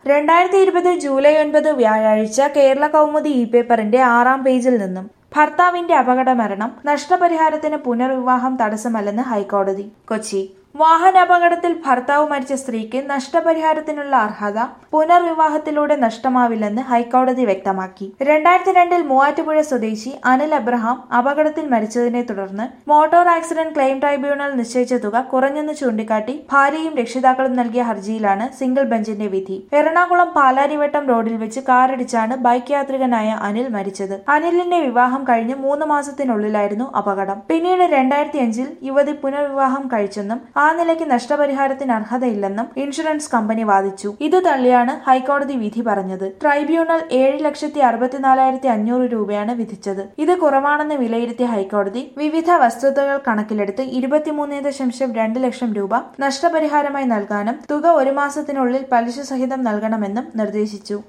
രണ്ടായിരത്തി ഇരുപത് ജൂലൈ ഒൻപത് വ്യാഴാഴ്ച കേരള കൗമുദി ഇ പേപ്പറിന്റെ ആറാം പേജിൽ നിന്നും ഭർത്താവിന്റെ അപകടമരണം നഷ്ടപരിഹാരത്തിന് പുനർവിവാഹം തടസ്സമല്ലെന്ന് ഹൈക്കോടതി കൊച്ചി വാഹനാപകടത്തിൽ ഭർത്താവ് മരിച്ച സ്ത്രീക്ക് നഷ്ടപരിഹാരത്തിനുള്ള അർഹത പുനർവിവാഹത്തിലൂടെ നഷ്ടമാവില്ലെന്ന് ഹൈക്കോടതി വ്യക്തമാക്കി രണ്ടായിരത്തി രണ്ടിൽ മൂവാറ്റുപുഴ സ്വദേശി അനിൽ അബ്രഹാം അപകടത്തിൽ മരിച്ചതിനെ തുടർന്ന് മോട്ടോർ ആക്സിഡന്റ് ക്ലെയിം ട്രൈബ്യൂണൽ നിശ്ചയിച്ച തുക കുറഞ്ഞെന്ന് ചൂണ്ടിക്കാട്ടി ഭാര്യയും രക്ഷിതാക്കളും നൽകിയ ഹർജിയിലാണ് സിംഗിൾ ബെഞ്ചിന്റെ വിധി എറണാകുളം പാലാരിവട്ടം റോഡിൽ വെച്ച് കാറിടിച്ചാണ് ബൈക്ക് യാത്രികനായ അനിൽ മരിച്ചത് അനിലിന്റെ വിവാഹം കഴിഞ്ഞ് മൂന്ന് മാസത്തിനുള്ളിലായിരുന്നു അപകടം പിന്നീട് രണ്ടായിരത്തി അഞ്ചിൽ യുവതി പുനർവിവാഹം കഴിച്ചെന്നും ആ നിലയ്ക്ക് നഷ്ടപരിഹാരത്തിന് അർഹതയില്ലെന്നും ഇൻഷുറൻസ് കമ്പനി വാദിച്ചു ഇത് തള്ളിയാണ് ഹൈക്കോടതി വിധി പറഞ്ഞത് ട്രൈബ്യൂണൽ ഏഴ് ലക്ഷത്തി അറുപത്തിനാലായിരത്തി അഞ്ഞൂറ് രൂപയാണ് വിധിച്ചത് ഇത് കുറവാണെന്ന് വിലയിരുത്തിയ ഹൈക്കോടതി വിവിധ വസ്തുതകൾ കണക്കിലെടുത്ത് ഇരുപത്തിമൂന്ന് ദശാംശം രണ്ട് ലക്ഷം രൂപ നഷ്ടപരിഹാരമായി നൽകാനും തുക ഒരു മാസത്തിനുള്ളിൽ പലിശ സഹിതം നൽകണമെന്നും നിർദ്ദേശിച്ചു